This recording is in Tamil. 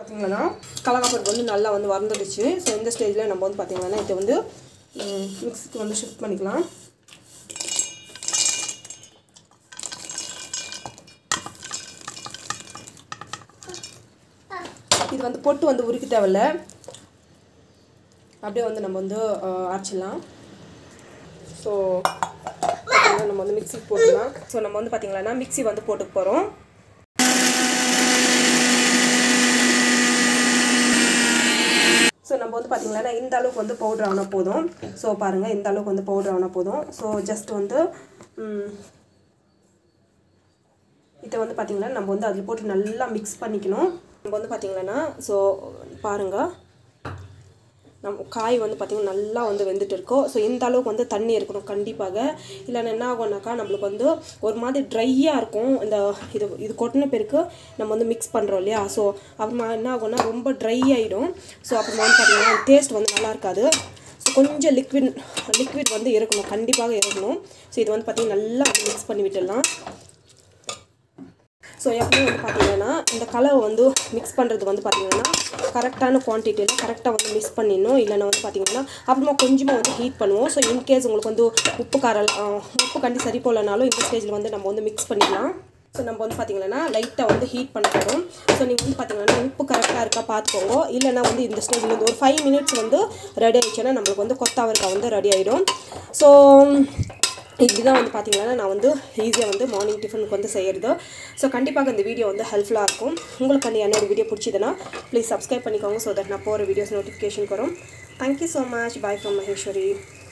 பார்த்தீங்கன்னா கடலப்பருப்பு வந்து நல்லா வந்து வறந்துடுச்சு ஸோ இந்த ஸ்டேஜில் நம்ம வந்து பார்த்தீங்கன்னா இதை வந்து மிக்ஸிக்கு வந்து ஷிஃப்ட் பண்ணிக்கலாம் இது வந்து பொட்டு வந்து உரிக்க தேவையில்ல அப்படியே வந்து நம்ம வந்து அஹ், அரைச்சிடலாம் ஸோ நம்ம வந்து மிக்ஸி போட்டுக்கலாம் ஸோ நம்ம வந்து பார்த்தீங்கன்னா மிக்ஸி வந்து போட்டுக்க போகிறோம் ஸோ நம்ம வந்து பார்த்தீங்கன்னா இந்த அளவுக்கு வந்து பவுடர் ஆனால் போதும் ஸோ பாருங்கள் இந்த அளவுக்கு வந்து பவுடர் ஆனால் போதும் ஸோ ஜஸ்ட் வந்து ம், இதை வந்து பார்த்திங்கன்னா நம்ம வந்து அதில் போட்டு நல்லா மிக்ஸ் பண்ணிக்கணும் நம்ம வந்து பார்த்திங்கன்னா ஸோ பாருங்கள் நம்ம காய் வந்து பார்த்திங்கன்னா நல்லா வந்து வெந்துட்டு இருக்கோம் ஸோ இந்த அளவுக்கு வந்து தண்ணி இருக்கணும் கண்டிப்பாக இல்லைன்னா என்ன ஆகும்னாக்கா நம்மளுக்கு வந்து ஒரு மாதிரி ட்ரையாக இருக்கும் இந்த இது இது கொட்டின பிறகு நம்ம வந்து மிக்ஸ் பண்ணுறோம் இல்லையா ஸோ அப்புறமா என்ன ஆகும்னா ரொம்ப ட்ரை ஆகிடும் ஸோ அப்புறமா வந்து பார்த்திங்கன்னா டேஸ்ட் வந்து நல்லா இருக்காது ஸோ கொஞ்சம் லிக்விட் லிக்விட் வந்து இருக்கணும் கண்டிப்பாக இருக்கணும் ஸோ இது வந்து பார்த்திங்கன்னா நல்லா வந்து மிக்ஸ் பண்ணி விட்டுடலாம் ஸோ எப்பவும் வந்து பார்த்தீங்கன்னா இந்த கலவை வந்து மிக்ஸ் பண்ணுறது வந்து பார்த்தீங்கன்னா கரெக்டான குவான்டிட்டியில் கரெக்டாக வந்து மிக்ஸ் பண்ணிடணும் இல்லைன்னா வந்து பார்த்தீங்கன்னா அப்புறமா கொஞ்சமாக வந்து ஹீட் பண்ணுவோம் ஸோ இன்கேஸ் உங்களுக்கு வந்து உப்பு காரம் ஆ, உப்பு கண்டி சரி போகலனாலும் இந்த ஸ்டேஜில் வந்து நம்ம வந்து மிக்ஸ் பண்ணிக்கலாம் ஸோ நம்ம வந்து பார்த்தீங்கன்னா லைட்டாக வந்து ஹீட் பண்ண போகிறோம் ஸோ நீங்கள் வந்து பார்த்தீங்கன்னா உப்பு கரெக்டாக இருக்கா பார்த்துக்கோங்க இல்லைன்னா வந்து இந்த ஸ்டேஜில் வந்து ஒரு ஃபைவ் மினிட்ஸ் வந்து ரெடி ஆயிடுச்சுன்னா நம்மளுக்கு வந்து கொத்தாவரிக்காய் வந்து ரெடி ஆகிடும் ஸோ இதுதான் வந்து பார்த்தீங்கன்னா நான் வந்து ஈஸியாக வந்து மார்னிங் டிஃபனுக்கு வந்து செய்கிறது ஸோ கண்டிப்பாக இந்த வீடியோ வந்து ஹெல்ப்ஃபுல்லாக இருக்கும் உங்களுக்கு அந்த என்னோட வீடியோ பிடிச்சதுன்னா ப்ளீஸ் சப்ஸ்கிரைப் பண்ணிக்கோங்க ஸோ தட் நான் போகிற வீடியோஸ் நோட்டிஃபிகேஷன் வரும் thank you so much bye from Maheswari